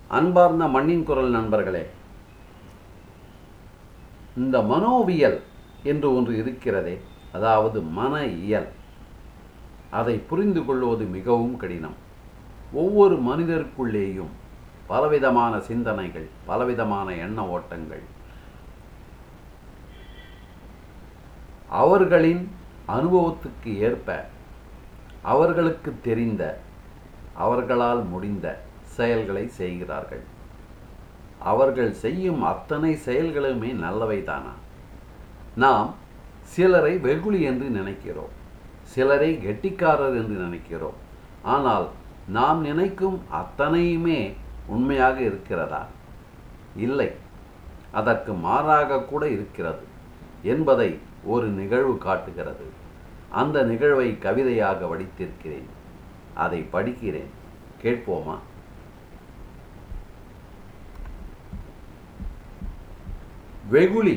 அன்பார்ந்த மண்ணின் குரல் நண்பர்களே இந்த மனோவியல் என்று ஒன்று இருக்கிறதே அதாவது மன இயல் அதை புரிந்து கொள்வது மிகவும் கடினம் ஒவ்வொரு மனிதருக்குள்ளேயும் பலவிதமான சிந்தனைகள் பலவிதமான எண்ண ஓட்டங்கள் அவர்களின் அனுபவத்துக்கு ஏற்ப அவர்களுக்கு தெரிந்த அவர்களால் முடிந்த செயல்களை செய்கிறார்கள் அவர்கள் செய்யும் அத்தனை செயல்களுமே நல்லவைதானா நாம் சிலரை வெகுளி என்று நினைக்கிறோம் சிலரை கெட்டிக்காரர் என்று நினைக்கிறோம் ஆனால் நாம் நினைக்கும் அத்தனையுமே உண்மையாக இருக்கிறதா இல்லை அதற்கு மாறாக கூட இருக்கிறது என்பதை ஒரு நிகழ்வு காட்டுகிறது அந்த நிகழ்வை கவிதையாக வடித்திருக்கிறேன் அதை படிக்கிறேன் கேட்போமா வெகுளி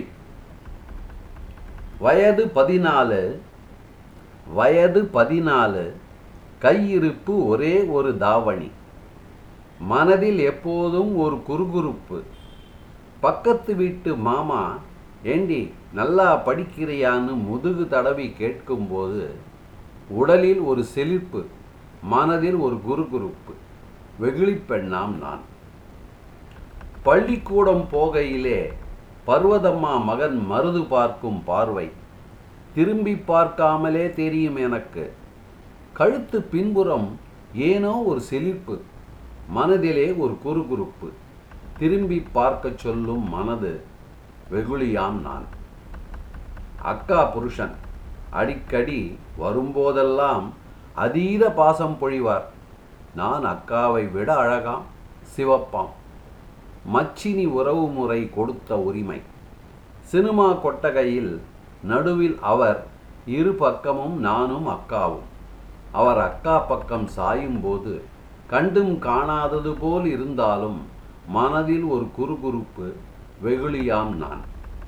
வயது பதினாலு வயது பதினாலு கையிருப்பு ஒரே ஒரு தாவணி மனதில் எப்போதும் ஒரு குறுகுறுப்பு பக்கத்து வீட்டு மாமா ஏண்டி நல்லா படிக்கிறியான்னு முதுகு தடவி கேட்கும்போது உடலில் ஒரு செழிப்பு மனதில் ஒரு குறுகுறுப்பு வெகுளி பெண்ணாம் நான் பள்ளிக்கூடம் போகையிலே பர்வதம்மா மகன் மருது பார்க்கும் பார்வை திரும்பி பார்க்காமலே தெரியும் எனக்கு கழுத்து பின்புறம் ஏனோ ஒரு செழிப்பு மனதிலே ஒரு குறுகுறுப்பு திரும்பி பார்க்க சொல்லும் மனது வெகுளியாம் நான் அக்கா புருஷன் அடிக்கடி வரும்போதெல்லாம் அதீத பாசம் பொழிவார் நான் அக்காவை விட அழகாம் சிவப்பாம் மச்சினி உறவு முறை கொடுத்த உரிமை சினிமா கொட்டகையில் நடுவில் அவர் இரு பக்கமும் நானும் அக்காவும் அவர் அக்கா பக்கம் சாயும்போது கண்டும் காணாதது போல் இருந்தாலும் மனதில் ஒரு குறுகுறுப்பு வெகுளியாம் நான்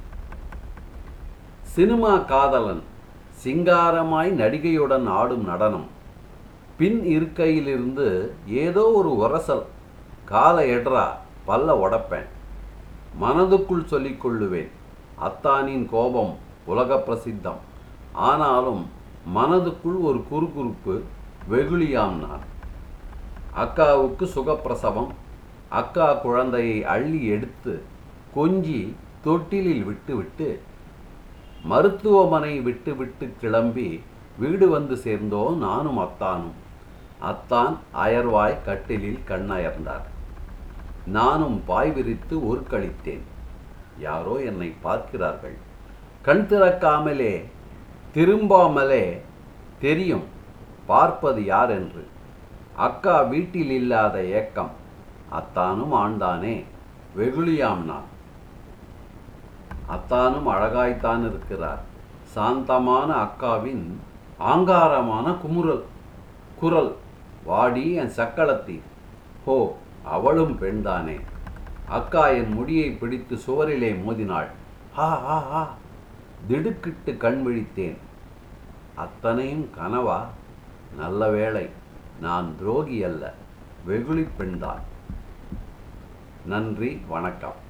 சினிமா காதலன் சிங்காரமாய் நடிகையுடன் ஆடும் நடனம் பின் இருக்கையிலிருந்து ஏதோ ஒரு உரசல் காலை எட்ரா பல்ல உடப்பேன் மனதுக்குள் சொல்லிக் கொள்ளுவேன் அத்தானின் கோபம் உலக பிரசித்தம் ஆனாலும் மனதுக்குள் ஒரு குறுகுறுப்பு வெகுளியாம் நான் அக்காவுக்கு சுகப்பிரசவம் அக்கா குழந்தையை அள்ளி எடுத்து கொஞ்சி தொட்டிலில் விட்டுவிட்டு மருத்துவமனை விட்டு விட்டு கிளம்பி வீடு வந்து சேர்ந்தோம் நானும் அத்தானும் அத்தான் அயர்வாய் கட்டிலில் கண்ணயர்ந்தார் நானும் பாய் விரித்து ஊர்க்களித்தேன் யாரோ என்னை பார்க்கிறார்கள் கண் திறக்காமலே திரும்பாமலே தெரியும் பார்ப்பது யார் என்று அக்கா வீட்டில் இல்லாத ஏக்கம் அத்தானும் ஆண்டானே வெகுளியாம் நான் அத்தானும் அழகாய்த்தான் இருக்கிறார் சாந்தமான அக்காவின் ஆங்காரமான குமுறல் குரல் வாடி என் சக்களத்தி ஹோ அவளும் பெண்தானே அக்கா என் முடியை பிடித்து சுவரிலே மோதினாள் ஹா ஹா ஹா திடுக்கிட்டு கண் விழித்தேன் அத்தனையும் கனவா நல்ல வேளை நான் துரோகி அல்ல வெகுளி பெண்தான் நன்றி வணக்கம்